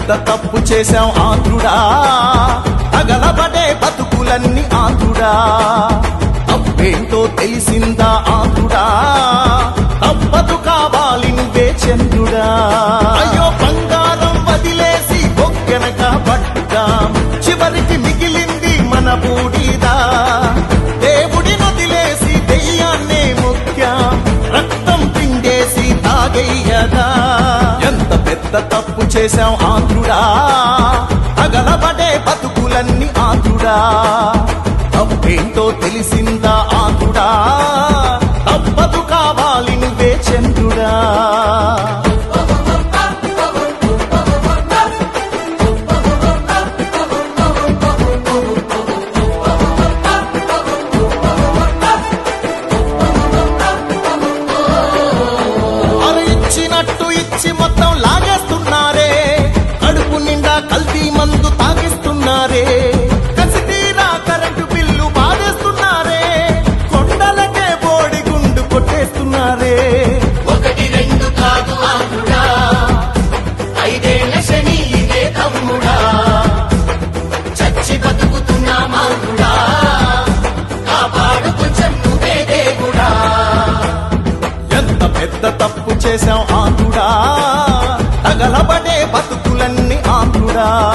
పెద్ద తప్పు చేశాం ఆంధ్రుడా తగలబడే బతుకులన్నీ ఆంధ్రుడా తప్పేంటో తెలిసిందా ఆంధ్రుడా తప్పదు కావాలి నువ్వే చంద్రుడా అయ్యో బంగారం వదిలేసి బొక్కెనక పట్టుదాం చివరికి మిగిలింది మన బూడిదా దేవుడి వదిలేసి దెయ్యాన్నే ముఖ్యం రక్తం పిండేసి తాగయ్యదా ఎంత పెద్ద తప్పు చేశాం ఆంధ్రుడా తగలబడే బతుకులన్నీ ఆంధ్రుడా తప్పేంటో తెలిసిందా ఆంధ్రుడా తప్పదు కావాలి నువ్వే చంద్రుడా అరు ఇచ్చినట్టు ఇచ్చి మొత్తం లాగేస్తున్నారే కడుపు నిండా కల్తీ మందు తాగిస్తున్నారే కసి తీరా కరెంటు బిల్లు బాధేస్తున్నారే కొండలకే బోడి గుండు కొట్టేస్తున్నారే ఒకటి రెండు కాదు ఆంధ్రుడా ఐదేళ్ల శని ఇదే తమ్ముడా చచ్చి బతుకుతున్నా మాంధ్రుడా కాపాడు కొంచెం నువ్వే దేవుడా ఎంత పెద్ద తప్పు చేశాం ఆంధ్రుడా తగలబడే బతుకులన్నీ ఆంధ్రుడా